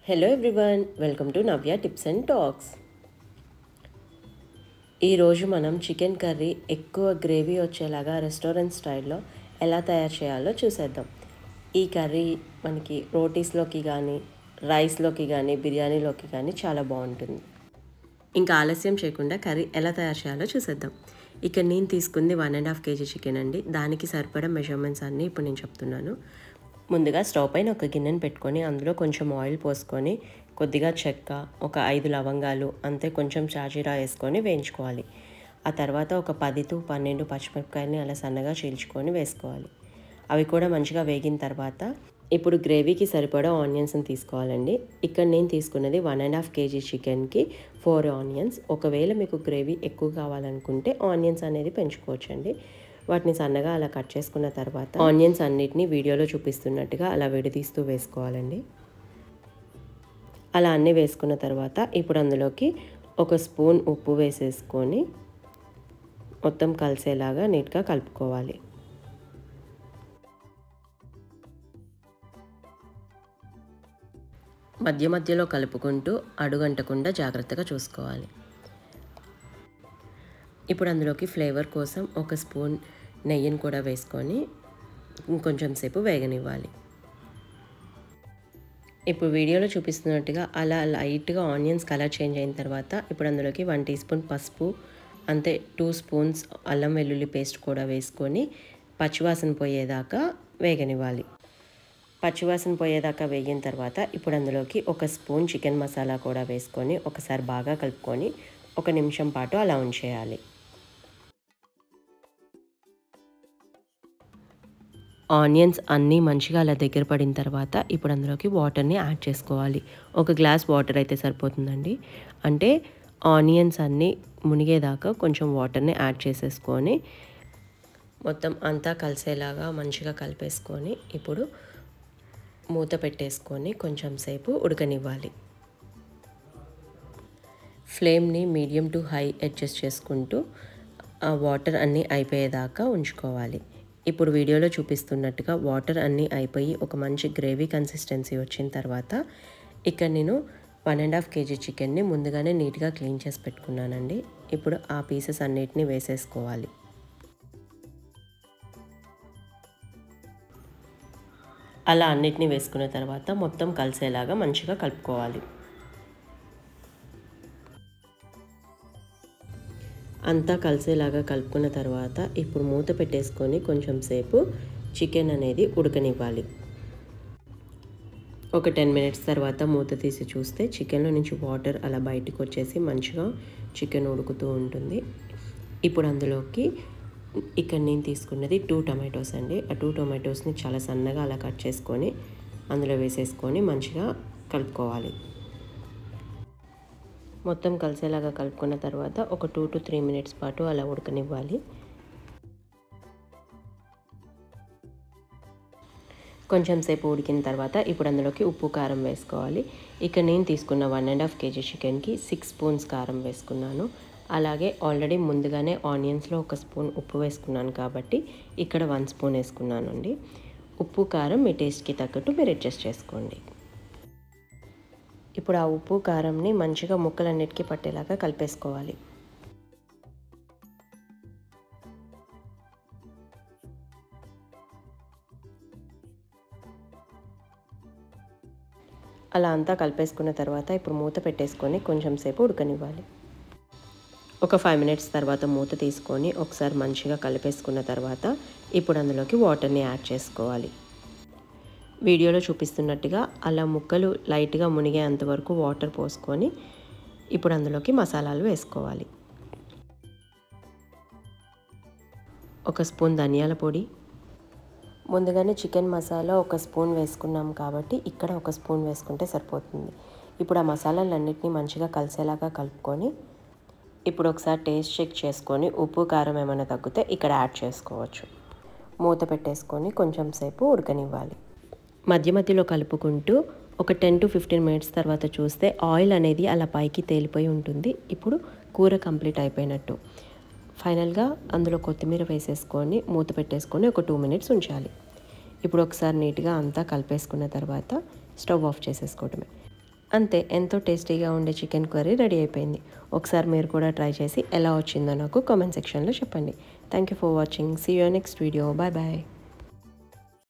hello everyone welcome to Navya tips and talks ఈరోజు మనం chicken curry ఎక్కువ గ్రేవీ వచ్చేలాగా రెస్టారెంట్ స్టైల్లో ఎలా తయారు చేయాలో చూసేద్దాం ఈ కర్రీ మనకి రోటీస్లోకి కానీ రైస్లోకి కానీ బిర్యానీలోకి కానీ చాలా బాగుంటుంది ఇంకా ఆలస్యం చేయకుండా కర్రీ ఎలా తయారు చేయాలో చూసేద్దాం ఇక్కడ నేను తీసుకుంది one and half KG chicken అండి దానికి సరిపడా మెజర్మెంట్స్ అన్నీ ఇప్పుడు నేను చెప్తున్నాను ముందుగా స్టవ్ పైన ఒక గిన్నెను పెట్టుకొని అందులో కొంచెం ఆయిల్ పోసుకొని కొద్దిగా చెక్క ఒక ఐదు లవంగాలు అంతే కొంచెం చాజీరా వేసుకొని వేయించుకోవాలి ఆ తర్వాత ఒక పది టు పన్నెండు పచ్చిమిరపకాయలని అలా సన్నగా చీల్చుకొని వేసుకోవాలి అవి కూడా మంచిగా వేగిన తర్వాత ఇప్పుడు గ్రేవీకి సరిపడా ఆనియన్స్ని తీసుకోవాలండి ఇక్కడ నేను తీసుకున్నది వన్ అండ్ హాఫ్ కేజీ చికెన్కి ఫోర్ ఆనియన్స్ ఒకవేళ మీకు గ్రేవీ ఎక్కువ కావాలనుకుంటే ఆనియన్స్ అనేది పెంచుకోవచ్చండి వాటిని సన్నగా అలా కట్ చేసుకున్న తర్వాత ఆనియన్స్ అన్నిటిని వీడియోలో చూపిస్తున్నట్టుగా అలా విడదీస్తూ వేసుకోవాలండి అలా అన్నీ వేసుకున్న తర్వాత ఇప్పుడు అందులోకి ఒక స్పూన్ ఉప్పు వేసేసుకొని మొత్తం కలిసేలాగా నీట్గా కలుపుకోవాలి మధ్య మధ్యలో కలుపుకుంటూ అడుగంటకుండా జాగ్రత్తగా చూసుకోవాలి ఇప్పుడు అందులోకి ఫ్లేవర్ కోసం ఒక స్పూన్ నెయ్యిని కూడా వేసుకొని ఇంకొంచెం సేపు వేగనివ్వాలి ఇప్పుడు వీడియోలో చూపిస్తున్నట్టుగా అలా లైట్గా ఆనియన్స్ కలర్ చేంజ్ అయిన తర్వాత ఇప్పుడు అందులోకి వన్ టీ స్పూన్ పసుపు అంతే టూ స్పూన్స్ అల్లం వెల్లుల్లి పేస్ట్ కూడా వేసుకొని పచ్చివాసన పోయేదాకా వేగనివ్వాలి పచ్చివాసన పోయేదాకా వేగిన తర్వాత ఇప్పుడు అందులోకి ఒక స్పూన్ చికెన్ మసాలా కూడా వేసుకొని ఒకసారి బాగా కలుపుకొని ఒక నిమిషం పాటు అలా ఉంచేయాలి ఆనియన్స్ అన్నీ మంచిగా అలా దగ్గర పడిన తర్వాత ఇప్పుడు అందులోకి వాటర్ని యాడ్ చేసుకోవాలి ఒక గ్లాస్ వాటర్ అయితే సరిపోతుందండి అంటే ఆనియన్స్ అన్నీ మునిగేదాకా కొంచెం వాటర్ని యాడ్ చేసేసుకొని మొత్తం అంతా కలిసేలాగా మంచిగా కలిపేసుకొని ఇప్పుడు మూత పెట్టేసుకొని కొంచెం సేపు ఉడకనివ్వాలి ఫ్లేమ్ని మీడియం టు హై అడ్జస్ట్ చేసుకుంటూ ఆ వాటర్ అన్నీ అయిపోయేదాకా ఉంచుకోవాలి ఇప్పుడు వీడియోలో చూపిస్తున్నట్టుగా వాటర్ అన్నీ అయిపోయి ఒక మంచి గ్రేవీ కన్సిస్టెన్సీ వచ్చిన తర్వాత ఇక్కడ నేను వన్ అండ్ హాఫ్ కేజీ చికెన్ని ముందుగానే నీట్గా క్లీన్ చేసి పెట్టుకున్నానండి ఇప్పుడు ఆ పీసెస్ అన్నిటినీ వేసేసుకోవాలి అలా అన్నిటినీ వేసుకున్న తర్వాత మొత్తం కలిసేలాగా మంచిగా కలుపుకోవాలి అంతా కలిసేలాగా కలుపుకున్న తర్వాత ఇప్పుడు మూత పెట్టేసుకొని కొంచెం సేపు చికెన్ అనేది ఉడకనివ్వాలి ఒక టెన్ మినిట్స్ తర్వాత మూత తీసి చూస్తే చికెన్లో నుంచి వాటర్ అలా బయటకు వచ్చేసి మంచిగా చికెన్ ఉడుకుతూ ఉంటుంది ఇప్పుడు అందులోకి ఇక్కడ నేను తీసుకున్నది టూ టమాటోస్ అండి ఆ టూ టొమాటోస్ని చాలా సన్నగా అలా కట్ చేసుకొని అందులో వేసేసుకొని మంచిగా కలుపుకోవాలి మొత్తం కలిసేలాగా కలుపుకున్న తర్వాత ఒక టూ టు త్రీ మినిట్స్ పాటు అలా ఉడకనివ్వాలి కొంచెం సేపు ఉడికిన తర్వాత ఇప్పుడు అందులోకి ఉప్పు కారం వేసుకోవాలి ఇక్కడ నేను తీసుకున్న వన్ అండ్ హాఫ్ కేజీ చికెన్కి సిక్స్ స్పూన్స్ కారం వేసుకున్నాను అలాగే ఆల్రెడీ ముందుగానే ఆనియన్స్లో ఒక స్పూన్ ఉప్పు వేసుకున్నాను కాబట్టి ఇక్కడ వన్ స్పూన్ వేసుకున్నాను అండి ఉప్పు కారం మీ టేస్ట్కి తగ్గట్టు మీరు అడ్జస్ట్ చేసుకోండి ఇప్పుడు ఆ ఉప్పు కారంని మంచిగా ముక్కలన్నిటికీ పట్టేలాగా కలిపేసుకోవాలి అలా అంతా కలిపేసుకున్న తర్వాత ఇప్పుడు మూత పెట్టేసుకొని కొంచెం సేపు ఉడకనివ్వాలి ఒక ఫైవ్ మినిట్స్ తర్వాత మూత తీసుకొని ఒకసారి మంచిగా కలిపేసుకున్న తర్వాత ఇప్పుడు అందులోకి వాటర్ని యాడ్ చేసుకోవాలి వీడియోలో చూపిస్తున్నట్టుగా అలా ముక్కలు లైట్గా మునిగేంత వరకు వాటర్ పోసుకొని ఇప్పుడు అందులోకి మసాలాలు వేసుకోవాలి ఒక స్పూన్ ధనియాల పొడి ముందుగానే చికెన్ మసాలా ఒక స్పూన్ వేసుకున్నాం కాబట్టి ఇక్కడ ఒక స్పూన్ వేసుకుంటే సరిపోతుంది ఇప్పుడు ఆ మసాలాలన్నింటినీ మంచిగా కలిసేలాగా కలుపుకొని ఇప్పుడు ఒకసారి టేస్ట్ చెక్ చేసుకొని ఉప్పు కారం ఏమైనా తగ్గితే ఇక్కడ యాడ్ చేసుకోవచ్చు మూత పెట్టేసుకొని కొంచెం సేపు ఉడకనివ్వాలి మధ్య మధ్యలో కలుపుకుంటూ ఒక టెన్ టు ఫిఫ్టీన్ మినిట్స్ తర్వాత చూస్తే ఆయిల్ అనేది అలా పైకి తేలిపోయి ఉంటుంది ఇప్పుడు కూర కంప్లీట్ అయిపోయినట్టు ఫైనల్గా అందులో కొత్తిమీర వేసేసుకొని మూత పెట్టేసుకొని ఒక టూ మినిట్స్ ఉంచాలి ఇప్పుడు ఒకసారి నీట్గా అంతా కలిపేసుకున్న తర్వాత స్టవ్ ఆఫ్ చేసేసుకోవటమే అంతే ఎంతో టేస్టీగా ఉండే చికెన్ కర్రీ రెడీ అయిపోయింది ఒకసారి మీరు కూడా ట్రై చేసి ఎలా వచ్చిందో నాకు కామెంట్ సెక్షన్లో చెప్పండి thank you for watching see you next video bye bye